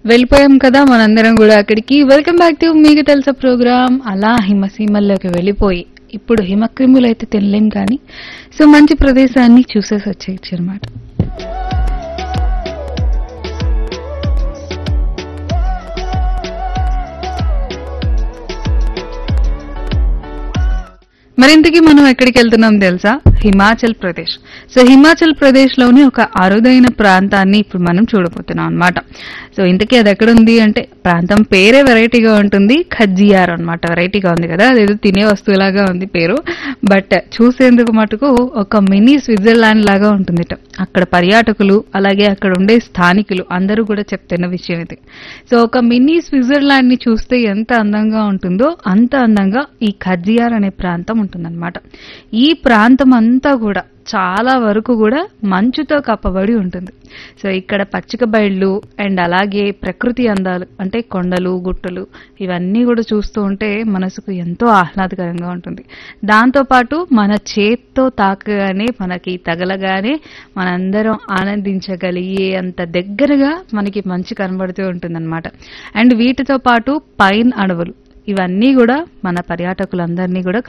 వెళ్ళిపోయాం కదా మనందరం కూడా అక్కడికి వెల్కమ్ బ్యాక్ టు మీకు తెలుసా ప్రోగ్రామ్ అలా హిమసీమల్లోకి వెళ్ళిపోయి ఇప్పుడు హిమక్రిములు అయితే తినలేం కానీ సో మంచి ప్రదేశాన్ని చూసేసి వచ్చేయచ్చు అనమాట మరింతకీ మనం ఎక్కడికి వెళ్తున్నాం తెలుసా హిమాచల్ ప్రదేశ్ సో హిమాచల్ ప్రదేశ్ లోని ఒక అరుదైన ప్రాంతాన్ని ఇప్పుడు మనం చూడబోతున్నాం అన్నమాట సో ఇంతకీ అది ఎక్కడ ఉంది అంటే ప్రాంతం పేరే వెరైటీగా ఉంటుంది ఖజ్జియార్ అన్నమాట వెరైటీగా ఉంది కదా అదేదో తినే వస్తువులాగా ఉంది పేరు బట్ చూసేందుకు మటుకు ఒక మినీ స్విట్జర్లాండ్ లాగా ఉంటుందిట అక్కడ పర్యాటకులు అలాగే అక్కడ ఉండే స్థానికులు అందరూ కూడా చెప్తున్న విషయం ఇది సో ఒక మినీ స్విట్జర్లాండ్ ని చూస్తే ఎంత అందంగా ఉంటుందో అంత అందంగా ఈ ఖజ్జియార్ అనే ప్రాంతం ఉంటుందన్నమాట ఈ ప్రాంతం అంతా కూడా చాలా వరకు కూడా మంచుతో కప్పబడి ఉంటుంది సో ఇక్కడ పచ్చిక బయళ్ళు అండ్ అలాగే ప్రకృతి అందాలు అంటే కొండలు గుట్టలు ఇవన్నీ కూడా చూస్తూ ఉంటే మనసుకు ఎంతో ఆహ్లాదకరంగా ఉంటుంది దాంతోపాటు మన చేత్తో తాకగానే మనకి తగలగానే మనందరం ఆనందించగలిగే అంత దగ్గరగా మనకి మంచు కనబడుతూ ఉంటుందన్నమాట అండ్ వీటితో పాటు పైన్ అడవులు ఇవన్నీ కూడా మన పర్యాటకులందరినీ కూడా